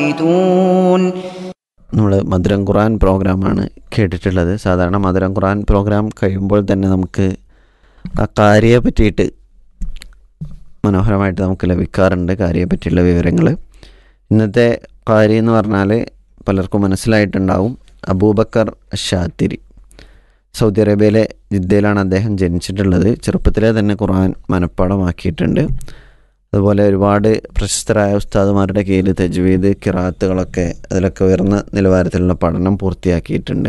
خالدون നമ്മൾ മധുരം ഖുറാൻ പ്രോഗ്രാമാണ് കേട്ടിട്ടുള്ളത് സാധാരണ മധുരം ഖുറാൻ പ്രോഗ്രാം കഴിയുമ്പോൾ തന്നെ നമുക്ക് ആ കാര്യയെ പറ്റിയിട്ട് മനോഹരമായിട്ട് നമുക്ക് ലഭിക്കാറുണ്ട് കാര്യയെ പറ്റിയുള്ള വിവരങ്ങൾ ഇന്നത്തെ കാര്യം എന്ന് പറഞ്ഞാൽ പലർക്കും മനസ്സിലായിട്ടുണ്ടാവും അബൂബക്കർ ഷാത്തിരി സൗദി അറേബ്യയിലെ ജിദ്ദയിലാണ് അദ്ദേഹം ജനിച്ചിട്ടുള്ളത് ചെറുപ്പത്തിലെ തന്നെ ഖുർആൻ മനഃപ്പാടമാക്കിയിട്ടുണ്ട് അതുപോലെ ഒരുപാട് പ്രശസ്തരായ ഉസ്താദുമാരുടെ കീഴിൽ തജ്വീദ് കിറാത്തുകളൊക്കെ അതിലൊക്കെ ഉയർന്ന നിലവാരത്തിലുള്ള പഠനം പൂർത്തിയാക്കിയിട്ടുണ്ട്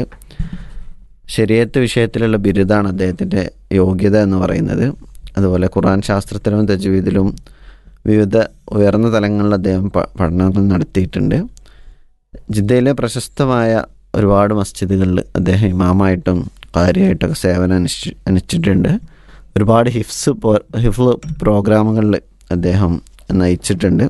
ശരീരത്ത് വിഷയത്തിലുള്ള ബിരുദാണ് അദ്ദേഹത്തിൻ്റെ യോഗ്യത എന്ന് പറയുന്നത് അതുപോലെ ഖുർആൻ ശാസ്ത്രത്തിലും തജ്വീദിലും വിവിധ ഉയർന്ന തലങ്ങളിൽ അദ്ദേഹം പ- പഠനങ്ങൾ നടത്തിയിട്ടുണ്ട് ജിദ്ദയിലെ പ്രശസ്തമായ ഒരുപാട് മസ്ജിദുകളിൽ അദ്ദേഹം ഇമാമായിട്ടും കാര്യമായിട്ടൊക്കെ സേവനം അനുഷ്ഠി അനുഷ്ഠിച്ചിട്ടുണ്ട് ഒരുപാട് ഹിഫ്സ് പോ- ഹിഫ്ല് പ്രോഗ്രാമുകളിൽ അദ്ദേഹം നയിച്ചിട്ടുണ്ട്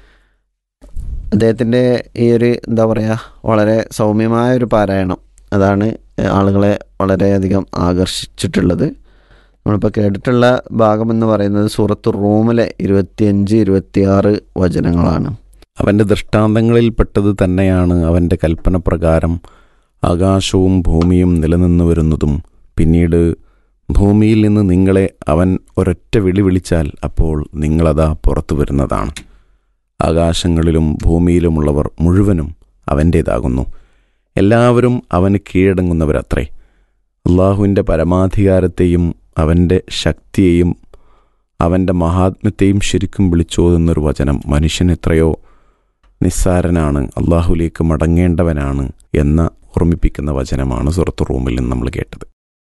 അദ്ദേഹത്തിൻ്റെ ഈ ഒരു എന്താ പറയുക വളരെ സൗമ്യമായ ഒരു പാരായണം അതാണ് ആളുകളെ വളരെയധികം ആകർഷിച്ചിട്ടുള്ളത് നമ്മളിപ്പോൾ കേട്ടിട്ടുള്ള ഭാഗം എന്ന് പറയുന്നത് സൂറത്ത് റൂമിലെ ഇരുപത്തിയഞ്ച് ഇരുപത്തിയാറ് വചനങ്ങളാണ് അവൻ്റെ ദൃഷ്ടാന്തങ്ങളിൽപ്പെട്ടത് തന്നെയാണ് അവൻ്റെ കൽപ്പന പ്രകാരം ആകാശവും ഭൂമിയും നിലനിന്നു വരുന്നതും പിന്നീട് ഭൂമിയിൽ നിന്ന് നിങ്ങളെ അവൻ ഒരൊറ്റ വിളി വിളിച്ചാൽ അപ്പോൾ നിങ്ങളതാ പുറത്തു വരുന്നതാണ് ആകാശങ്ങളിലും ഭൂമിയിലുമുള്ളവർ മുഴുവനും അവൻ്റേതാകുന്നു എല്ലാവരും അവന് കീഴടങ്ങുന്നവരത്രേ അള്ളാഹുവിൻ്റെ പരമാധികാരത്തെയും അവൻ്റെ ശക്തിയെയും അവൻ്റെ മഹാത്മ്യത്തെയും ശരിക്കും വിളിച്ചോതുന്നൊരു വചനം മനുഷ്യൻ എത്രയോ നിസ്സാരനാണ് അള്ളാഹുലേക്ക് മടങ്ങേണ്ടവനാണ് എന്ന ഓർമ്മിപ്പിക്കുന്ന വചനമാണ് സുറത്ത് റൂമിൽ നിന്ന് നമ്മൾ കേട്ടത്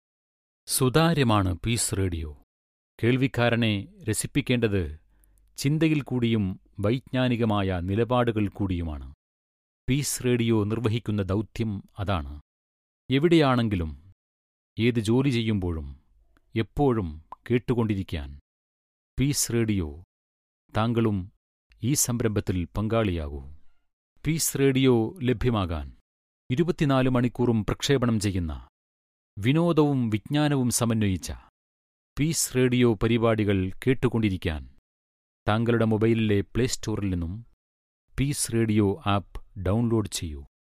സുതാര്യമാണ് പീസ് റേഡിയോ കേൾവിക്കാരനെ രസിപ്പിക്കേണ്ടത് ചിന്തയിൽ കൂടിയും വൈജ്ഞാനികമായ നിലപാടുകൾ കൂടിയുമാണ് പീസ് റേഡിയോ നിർവഹിക്കുന്ന ദൗത്യം അതാണ് എവിടെയാണെങ്കിലും ഏത് ജോലി ചെയ്യുമ്പോഴും എപ്പോഴും കേട്ടുകൊണ്ടിരിക്കാൻ പീസ് റേഡിയോ താങ്കളും ഈ സംരംഭത്തിൽ പങ്കാളിയാകൂ പീസ് റേഡിയോ ലഭ്യമാകാൻ ഇരുപത്തിനാല് മണിക്കൂറും പ്രക്ഷേപണം ചെയ്യുന്ന വിനോദവും വിജ്ഞാനവും സമന്വയിച്ച പീസ് റേഡിയോ പരിപാടികൾ കേട്ടുകൊണ്ടിരിക്കാൻ താങ്കളുടെ മൊബൈലിലെ പ്ലേ സ്റ്റോറിൽ നിന്നും പീസ് റേഡിയോ ആപ്പ് ഡൗൺലോഡ് ചെയ്യൂ